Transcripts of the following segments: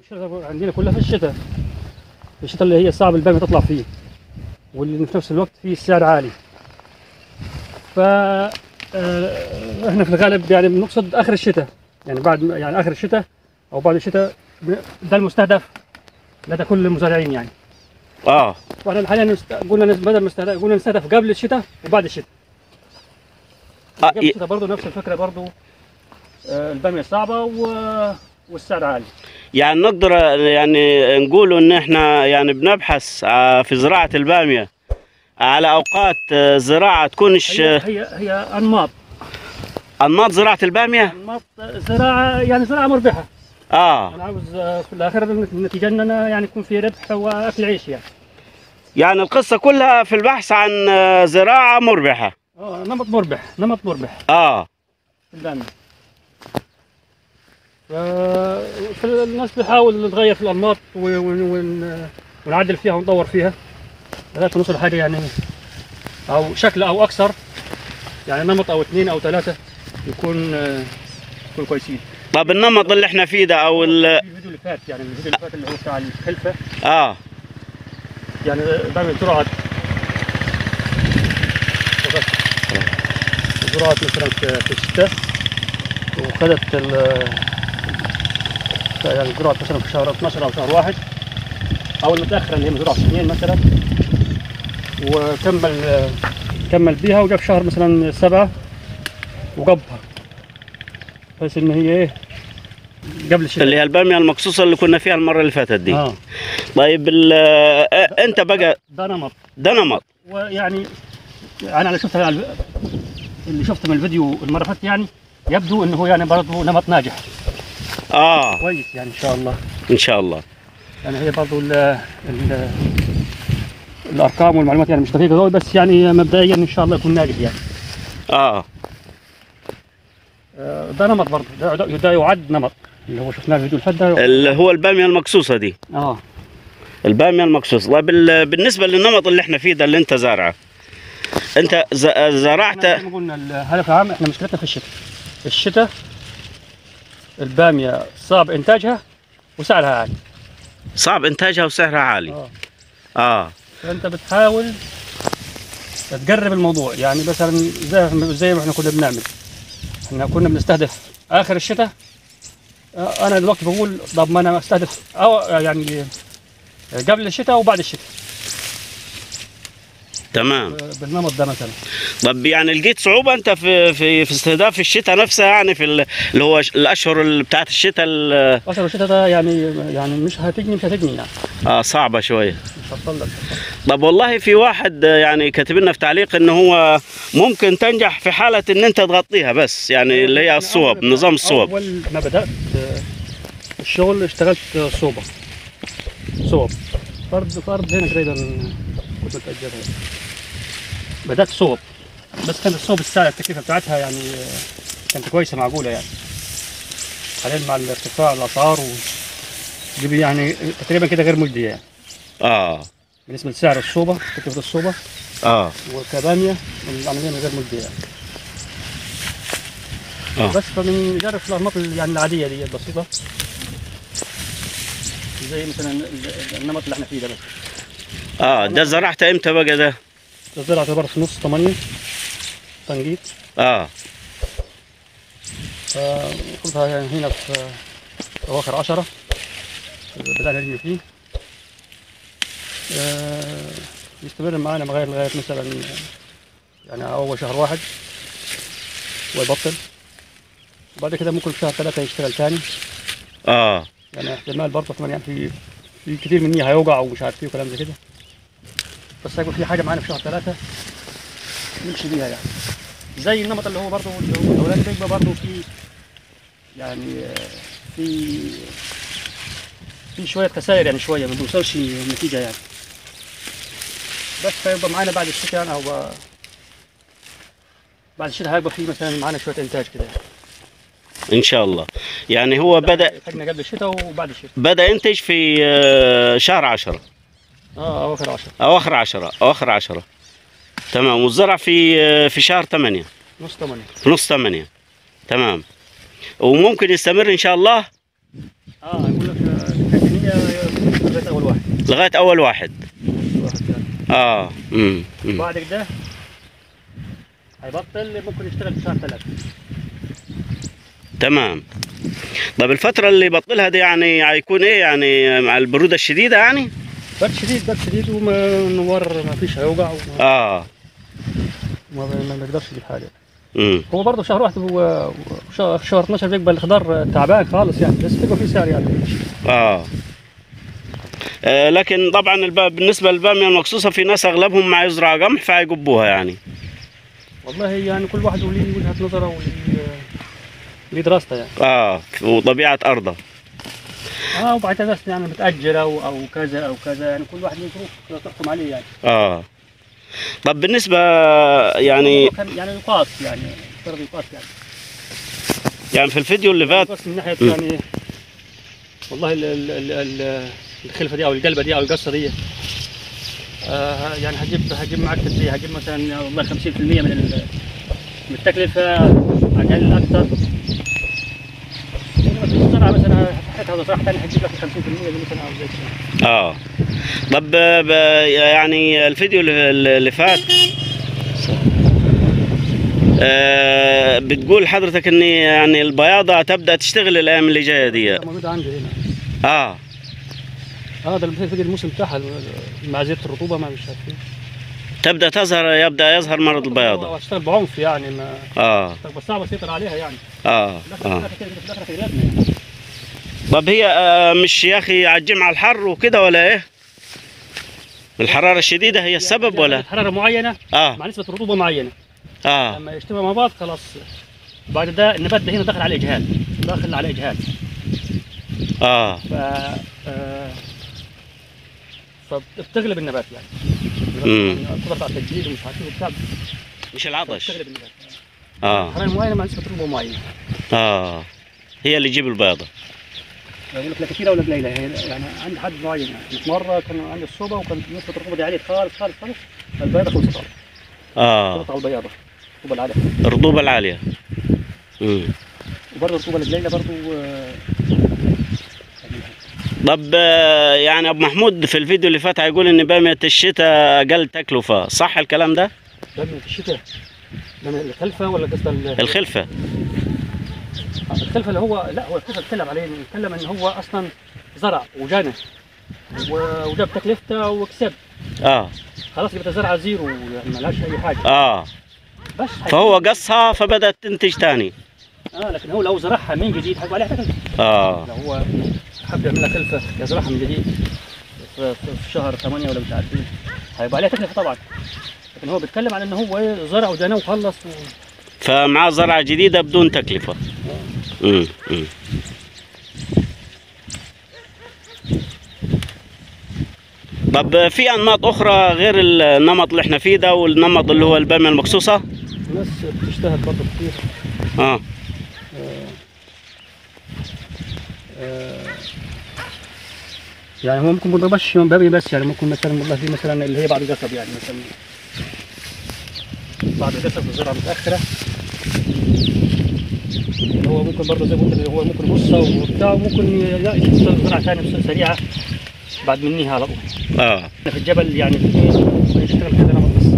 المشكلة عندنا كلها في الشتاء الشتاء اللي هي صعب البامية تطلع فيه واللي في نفس الوقت فيه السعر عالي ف آه، احنا في الغالب يعني بنقصد اخر الشتاء يعني بعد يعني اخر الشتاء او بعد الشتاء ب- ده المستهدف لدى كل المزارعين يعني اه واحنا حاليا نست- قلنا نس- بدل مستهدف قلنا نستهدف قبل الشتاء وبعد الشتاء آه، قبل ي- الشتاء برضه نفس الفكره برضه آه، الباميه صعبه و... والسعر عالي يعني نقدر يعني نقول ان احنا يعني بنبحث آه، في زراعة البامية على اوقات آه، زراعة تكونش هي آه، هي, هي انماط انماط زراعة البامية انماط زراعه يعني زراعه مربحه اه انا عاوز آه، في الاخر النتيجه اننا يعني يكون في ربح واكل عيش يعني يعني القصة كلها في البحث عن آه، زراعة مربحة اه نمط مربح نمط مربح اه في الباميه ف... فالناس بتحاول تغير في الانماط و... و... ون... ونعدل فيها ونطور فيها لغايه ما نوصل حاجه يعني او شكل او اكثر يعني نمط او اثنين او ثلاثه يكون آه، يكون كويسين طب النمط اللي احنا فيه ده او ال- الفيديو اللي فات يعني الفيديو اللي فات اللي هو بتاع الخلفه اه يعني بعمل زراعه زراعه مثلا في في الشتاء وخدت ال يعني زراعه مثلا في شهر 12 او شهر واحد او المتاخره اللي هي مزروعه في اثنين مثلا وكمل كمل بيها وجاب شهر مثلا سبعه وقبها بحيث ان هي ايه قبل الشتاء اللي هي البامية المقصوصة اللي كنا فيها المرة اللي فاتت دي اه طيب ال- آه، انت بقى ده نمط ده نمط ويعني انا اللي شفتها يعني اللي شفته من الفيديو المره اللي فاتت يعني يبدو انه يعني برضه نمط ناجح اه كويس يعني ان شاء الله ان شاء الله يعني هي برضه ال ال الارقام والمعلومات يعني مش دقيقه قوي بس يعني مبدئيا ان شاء الله يكون ناجح يعني اه آه، ده نمط برضه ده, ده- ده يعد نمط اللي هو شفناه في الفيديو اللي فات ده اللي هو البامية المقصوصة دي اه البامية المقصوصة طيب ال- بالنسبة للنمط اللي احنا فيه ده اللي انت زارعه انت ز- زرعت احنا زي ما قلنا الهدف العام احنا مشكلتنا في الشتاء الشتاء الباميه صعب انتاجها وسعرها عالي صعب انتاجها وسعرها عالي اه اه فانت بتحاول تقرب الموضوع يعني مثلا زي زي ما احنا كنا بنعمل احنا كنا بنستهدف اخر الشتاء آه، انا دلوقتي بقول طب ما انا استهدف او يعني قبل الشتاء وبعد الشتاء تمام آه، بالنمط ده مثلا طب يعني لقيت صعوبة انت في في في استهداف الشتاء نفسها يعني في ال- اللي هو ش- الاشهر اللي بتاعت الشتاء ال- اخر الشتاء ده يعني يعني مش هتجني مش هتجني يعني اه صعبة شوية مش هتطلع طب والله في واحد آه، يعني كاتب لنا في تعليق ان هو ممكن تنجح في حالة ان انت تغطيها بس يعني اللي هي الصوب نظام الصوب اول ما بدات آه، الشغل اشتغلت آه، صوبه صوب فرد فرد هنا تقريبا كنت متاجرها بدات صوب بس كان الصوب السعر التكلفه بتاعتها يعني آه، كانت كويسه معقوله يعني حاليا مع ارتفاع الاسعار و دي يعني تقريبا كده غير مجديه يعني اه بالنسبه لسعر الصوبه تكلفه الصوبه اه وكباميه العمليه من غير مجديه يعني. آه. بس فبنجرب في الانماط ال- يعني العاديه دي البسيطه زي مثلا ال- النمط اللي احنا فيه ده بس اه ده زرعت امتى بقى ده الزرع يعتبر في نص 8 تنقيط اه فخذها يعني هنا في في اواخر 10 بدأنا نرمي فيه آه، يستمر معانا لغايه لغايه مثلا يعني اول شهر واحد ويبطل وبعد كده ممكن في شهر ثلاثة يشتغل تاني اه يعني احتمال برضه كمان يعني في في كتير مني هيوقع ومش عارف ايه وكلام زي كده بس هيكون في حاجه معانا في شهر ثلاثة نمشي بيها يعني زي النمط اللي هو برضه اللي هو الاولاني بيبقى برضه في يعني آه، في في شويه خسائر يعني شويه ما بنوصلش النتيجه يعني بس هيبقى معانا بعد الشتاء يعني او ب- بعد الشتاء هيبقى في مثلا معانا شويه انتاج كده يعني. ان شاء الله يعني هو بدا انتاجنا قبل الشتاء وبعد الشتاء بدا ينتج في آه، شهر عشرة اه اواخر 10 اواخر عشرة اواخر عشرة تمام والزرع في آه، في شهر ثمانية نص 8 في نص ثمانية تمام وممكن يستمر ان شاء الله اه يقول لك الفاتنية لغاية أول واحد لغايه اول واحد واحد يعني. اه امم أمم. بعد كده هيبطل ممكن يشتغل في شهر ثلاثة تمام طب الفتره اللي بطلها دي يعني هيكون ايه يعني مع البروده الشديده يعني برد شديد برد شديد والنوار ما فيش هيوقع وما اه ما ما بيقدرش يجيب حاجة امم هو برضه شهر واحد هو شهر شهر 12 بيقبل الخضار تعبان خالص يعني بس بيبقى في سعر يعني آه. آه لكن طبعا الب... بالنسبه للباميه المقصوصه في ناس اغلبهم ما يزرع قمح فيقبوها يعني والله يعني كل واحد وليه وجهة نظره وليه ليه دراسته يعني اه وطبيعه ارضه اه وبعد كده يعني متأجر او او كذا او كذا يعني كل واحد له ظروف تحكم عليه يعني اه طب بالنسبه يعني هو كان يعني يقاس يعني يفترض يقاس يعني يعني في الفيديو اللي فات بس من ناحيه م. يعني والله ال ال ال ال الخلفه دي او القلبه دي او القصه دي آه يعني هجيب هجيب معك قد ايه هجيب مثلا والله 50% من ال- من التكلفه اقل اكثر يعني مثلا الزرعه مثلا حتى صراحه هجيب لك 50% دي مثلا او زي كده اه طب ب... يعني الفيديو اللي اللي فات آه بتقول حضرتك ان يعني البياضه تبدا تشتغل الايام اللي جايه دي موجوده عندي هنا اه اه ده المفروض الموسم بتاعها مع زياده الرطوبه ما مش عارف ايه تبدا تظهر يبدا يظهر مرض البياضه اشتغل بعنف يعني ما اه بس صعب اسيطر عليها يعني اه في اه الاخر كده في الاخر هتغلبنا يعني طب هي آه مش يا اخي على الجمعه الحر وكده ولا ايه الحراره الشديده هي السبب يعني ولا حراره معينه اه مع نسبه رطوبه معينه اه لما يجتمعوا مع بعض خلاص بعد ده النبات ده هنا داخل على اجهاد داخل على اجهاد اه ف آه، فبتغلب النبات يعني مم. تضغط على التجديد ومش عارف ايه وبتاع مش العطش بتغلب النبات اه حراره معينه مع نسبه رطوبه معينه اه هي اللي تجيب البياضه يقول لك لا كثيره ولا قليله هي يعني عند حد معين يعني في مره كان عندي الصوبه وكانت نسبه الرطوبه دي عاليه خالص خالص خالص البياضه خلصت على اه خلصت على البياضه الرطوبه العاليه الرطوبه العاليه امم وبرضه الرطوبه القليله برضه آه، طب آه، يعني ابو محمود في الفيديو اللي فات هيقول ان باميه الشتاء اقل تكلفه صح الكلام ده ده من الشتاء ده من الخلفه ولا قصد ال- الخلفه الخلفه اللي هو لا هو الخلفه اتكلم عليه اتكلم ان هو اصلا زرع وجنى و- وجاب تكلفته وكسب اه خلاص يبقى زرعه زيرو يعني ملهاش اي حاجه اه بس فهو قصها فبدات تنتج تاني اه لكن هو لو زرعها من جديد هيبقى عليها تكلفه اه لو هو حب يعملها خلفه يزرعها من جديد في, في, في شهر 8 ولا مش عارف ايه هيبقى عليها تكلفه طبعا لكن هو بيتكلم عن ان هو ايه زرع وجنى وخلص و... فمعاه زرعه جديده بدون تكلفه امم امم طب في انماط اخرى غير النمط اللي احنا فيه ده والنمط اللي هو الباميه المقصوصه الناس بتجتهد برضه كتير اه آه، آه، يعني هو ممكن ما بيبقاش بابي بس يعني ممكن مثلا والله في مثلا اللي هي بعض القصب يعني مثلا بعض القصب الزرعه متاخره اللي هو ممكن برضه زي ما قلت اللي هو ممكن بصه وبتاع وممكن لا يشتغل زرعه ثانيه سريعه بعد منيها على طول اه احنا في الجبل يعني في ايه يشتغل كذا نمط بس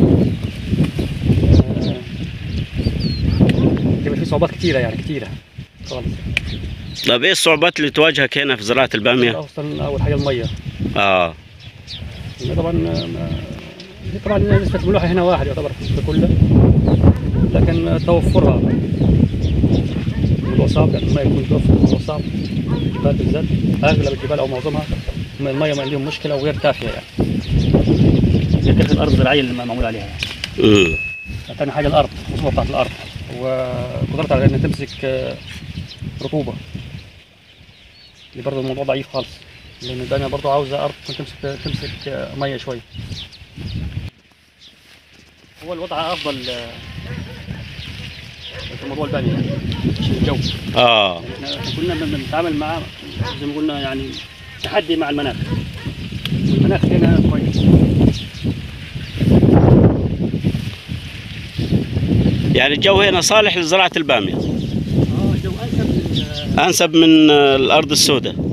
آه، يبقى في صعوبات كثيره يعني كثيره خالص طب ايه الصعوبات اللي تواجهك هنا في زراعه الباميه اصلا اول حاجه الميه اه المية طبعا ما- هي طبعا نسبه الملوحه هنا واحد يعتبر في كله لكن توفرها الموضوع صعب لان المية يكون توفر الموضوع صعب الجبال بالذات اغلب الجبال او معظمها المية ما عندهم مشكله وغير كافيه يعني غير كافيه الارض الزراعيه اللي معمول عليها يعني. امم ثاني حاجه الارض الرطوبه بتاعت الارض وقدرتها على انها تمسك آه، رطوبه دي برضه الموضوع ضعيف خالص لان الباميه برضه عاوزه ارض تكون تمسك تمسك آه، ميه شويه هو الوضع افضل آه، في موضوع الباميه يعني عشان الجو اه يعني احنا كنا بن- بنتعامل مع زي ما قلنا يعني تحدي مع المناخ والمناخ هنا كويس يعني الجو هنا صالح لزراعه الباميه اه الجو انسب من آه، انسب من آه، الارض السوداء